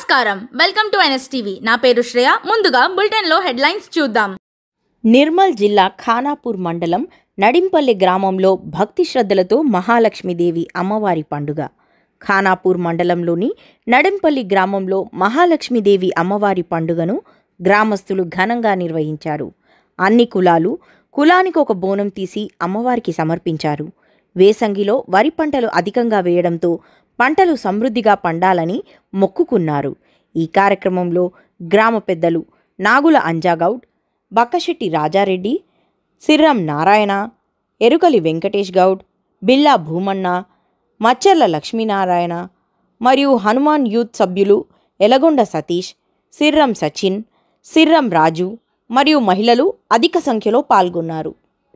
నమస్కారం welcome to NSTV నా పేరు శ్రేయ ముందుగా బులెటిన్లో హెడ్లైన్స్ చూద్దాం నిర్మల్ జిల్లా ఖానాపూర్ మండలం నడింపల్లి గ్రామంలో భక్తి శ్రద్ధలతో మహాలక్ష్మీదేవి అమ్మవారి పండుగ ఖానాపూర్ మండలంలోని నడింపల్లి గ్రామంలో మహాలక్ష్మీదేవి అమ్మవారి పండుగను గ్రామస్తులు ఘనంగా నిర్వహించారు అన్ని కులాలు కులానికి ఒక బోనం తీసి అమ్మవారికి సమర్పించారు వేసంగిలో వరి పంటలు అధికంగా వేయడంతో పంటలు సమృద్ధిగా పండాలని మొక్కుకున్నారు ఈ కార్యక్రమంలో గ్రామ పెద్దలు నాగుల అంజాగౌడ్ బక్కశెట్టి రాజారెడ్డి సిర్రం నారాయణ ఎరుకలి వెంకటేష్ గౌడ్ బిల్లా భూమన్న మచ్చర్ల లక్ష్మీనారాయణ మరియు హనుమాన్ యూత్ సభ్యులు ఎలగొండ సతీష్ సిర్రం సచిన్ సిర్రం రాజు మరియు మహిళలు అధిక సంఖ్యలో పాల్గొన్నారు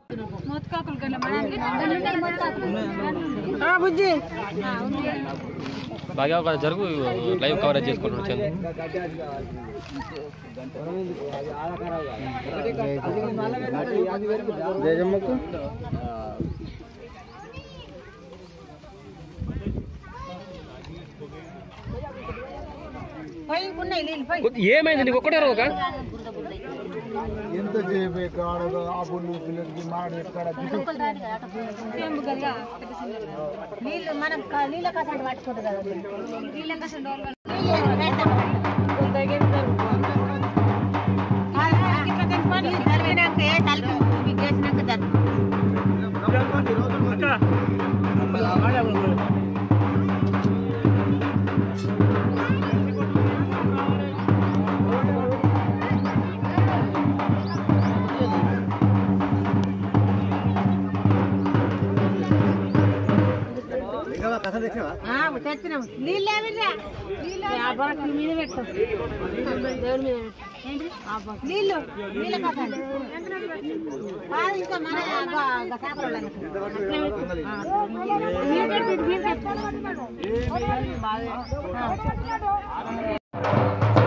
బాగా ఒక జరుగు లైవ్ కవరేజ్ చేసుకుంటున్నాడు చందు ఏమైంది నీకు ఒక్కటే రోక ఎంత చేయಬೇಕು ఆడ అప్పుడు పిల్లలకి మాడు ఎక్కడ నీళ్ళు మనం క- నీళ్ళ కసంట పట్టుకుంటుంది కదా నీళ్ళ కసంట చేసినాక జరుపు ఆ, తెచ్చినాం నీళ్ళు ఏమిరా నీళ్ళు మీద పెట్టు దేవుడి మీద పెట్టు. నీళ్ళు నీళ్ళ కసంట కాదు ఇంకా మన గ- గ- చేపలు బాగా